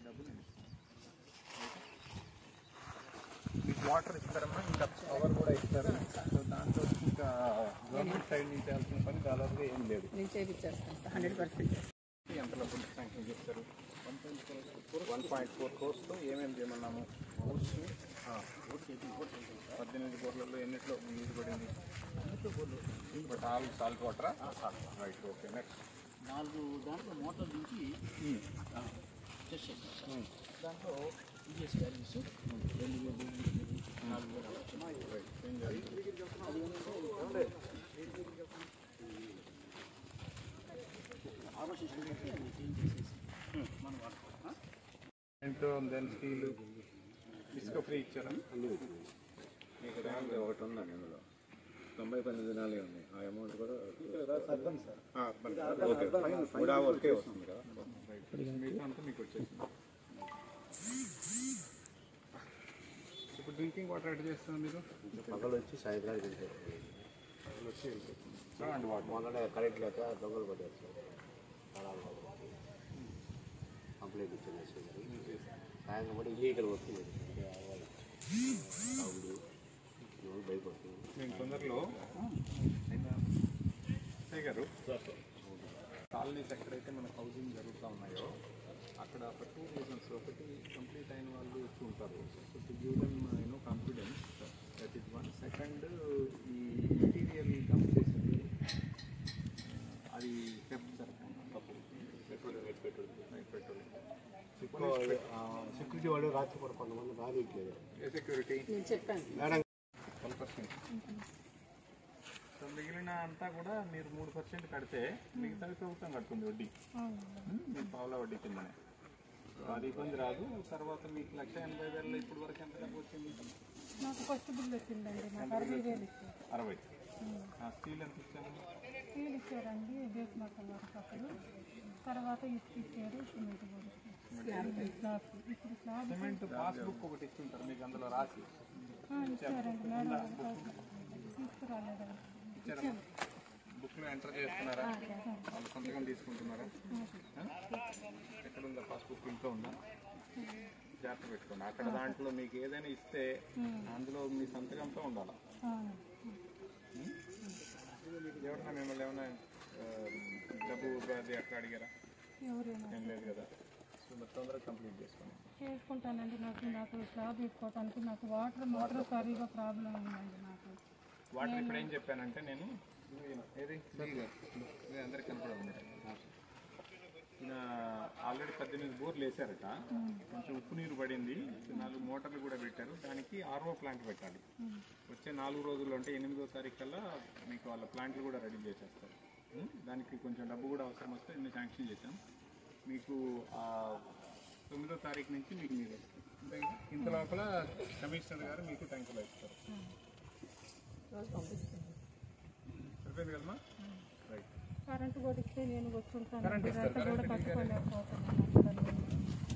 డబ్బు నేను ఇస్తాను మీకు వాటర్ ఇస్తారమ్మా ఇంకా పవర్ కూడా ఇస్తారు సో దాంట్లో ఇంకా గవర్నమెంట్ సైడ్ నుంచి చేయాల్సిన పని దాదాపుగా ఏం లేదు నేను చేపించేస్తాను సార్ హండ్రెడ్ పర్సెంట్ ఎంత డబ్బులు శాంక్షన్ చేస్తారు వన్ పాయింట్ ఫోర్ క్రోర్స్తో ఏమేమి చేయమన్నాము ఓట్స్ని పద్దెనిమిది కోట్లలో ఎన్నిట్లో నీరు పడింది బట్ ఆల్ సాల్ట్ వాటరా రైట్ ఓకే నెక్స్ట్ నాలుగు దాంట్లో మోటార్ నుంచి టెస్ట్ చేశాం సార్ దాంట్లో ఈఎస్ వాల్యూస్ రెండు వేలు మూడు వేలు నాలుగు వేలు అలా వచ్చినాయి రైట్ ఏం జరిగింది అది ఏంటంటే ఆలోచించిన బట్టి అది చేంజ్ చేసేసి మనం వాడుకోవాలి ఇంట్లో దెన్ స్టీల్ ఇసుక ఫ్రీ ఇచ్చారా మీకు ర్యాంక్ ఒకటి ఉందండి అందులో తొంభై పది దినాలే ఉంది ఆ అమౌంట్ కూడా ఓకే కూడా ఓకే వస్తుంది కదా మీకు అంతా మీకు వచ్చేసింది ఇప్పుడు డ్రింకింగ్ వాటర్ ఎడ్ చేస్తున్నారు మీరు పగలు వచ్చి సాయంత్రానికి వెళ్తారు పగలు వచ్చి వెళ్ళిపోతుంది అండ్ వాటర్ మొన్ననే కరెంట్ లేక దొంగలు పడ్డారు సార్ తాళాలు పడ్డారు. కంప్లైంట్ ఇచ్చాను ఎస్ఐ గారు సాయంత్రం కూడా ఇల్లీగల్ వస్తుంది అవును ఎవరు భయపడుతుంది మేము తొందరలో అయ్య గారు కాలనీస్ ఎక్కడైతే మనకు హౌసింగ్ జరుగుతూ ఉన్నాయో అక్కడ ఒక టూ రీజన్స్ ఒకటి కంప్లీట్ అయిన వాళ్ళు వచ్చి ఉంటారు so to give them you know confidence that is one second ఈ మెటీరియల్ డంప్ చేసింది uh, అది పెప్ జరగకుండా తప్పు patrol night patrol night patrol security వాళ్ళు రాత్రి కూడా కొంతమంది రానిట్లేదు ఏ సెక్యూరిటీ నేను చెప్పాను మేడం వన్ పర్సెంట్ సో మిగిలిన అంతా కూడా మీరు మూడు పర్సెంట్ కడితే మిగతాది ప్రభుత్వం కడుతుంది వడ్డీ ఉమ్, మీ పావుల వడ్డీ కిందనే సో అది ఇబ్బంది రాదు తర్వాత మీకు లక్ష ఎనభై వేలలో ఇప్పుడు వరకు ఎంత డబ్బు వచ్చింది నాకు ఫస్ట్ బిల్ వచ్చిందండి నాకు అరవై వేలు ఇచ్చారు అరవై ఆ స్టీల్ ఎంత ఇచ్చారు స్టీల్ ఇచ్చారండి బేస్ మొత్తం వరకు అప్పుడు తర్వాత ఇసుక ఇచ్చారు సిమెంట్ కూడా ఇచ్చారు. స్లాబ్ ఇప్పుడు స్లాబ్ సిమెంట్ పాస్బుక్ ఒకటి ఇచ్చింటారు మీకు అందులో రాసి ఆ, ఇచ్చారండి మేడం తీసుకురాలేదండి ఇచ్చారా బుక్లో ఎంటర్ చేస్తున్నారా వాళ్ళు సంతకం తీసుకుంటున్నారా ఆ? ఎక్కడ ఉందా పాస్బుక్ ఇంట్లో ఉందా జాగ్రత్త పెట్టుకోండి అక్కడ దాంట్లో మీకు ఏదైనా ఇస్తే అందులో మీ సంతకంతో ఉండాలి ఆ, ఎవరన్నా మిమ్మల్ని ఏమైనా ఆ, డబ్బు అది అట్లా అడిగారా ఎవరైనా ఏం లేదు కదా సో మరి తొందరగా కంప్లీట్ చేసుకోండి చేసుకుంటానండి నాకు నాకు స్లాబ్ వేసుకోవటానికి నాకు వాటర్ మోటార్ సరిగా ప్రాబ్లం ఉందండి నాకు వాటర్ ఇప్పుడు ఏం చెప్పానంటే నేను ఏది ఇది అందరికి కనపడాలి ఈయన ఆల్రెడీ పద్దెనిమిది బోర్లు వేశారట కొంచెం ఉప్పు నీరు పడింది నాలుగు మోటార్లు కూడా పెట్టారు దానికి ఆర్ఓ ప్లాంట్ పెట్టాలి వచ్చే నాలుగు రోజుల్లో అంటే ఎనిమిదో తారీఖు కల్లా మీకు వాళ్ళ ప్లాంట్లు కూడా రెడీ చేసేస్తారు ఉం? దానికి కొంచెం డబ్బు కూడా అవసరం వస్తే ఇన్ని శాంక్షన్ చేశాం మీకు ఆ తొమ్మిదో తారీఖు నుంచి మీకు మీరు వస్తుంది అంతే కదా? ఇంత లోపల కమిషనర్ గారు మీకు ట్యాంకులు ఇస్తారు రోజు పంపిస్తాను సరిపోయింది కదమ్మా రైట్ కరెంటు కూడా ఇస్తే నేను వచ్చి ఉంటాను కరెంట్ ఇస్తారు. కరెంటు కూడా కరెంట్ కట్టుకోలేకపోతున్నాను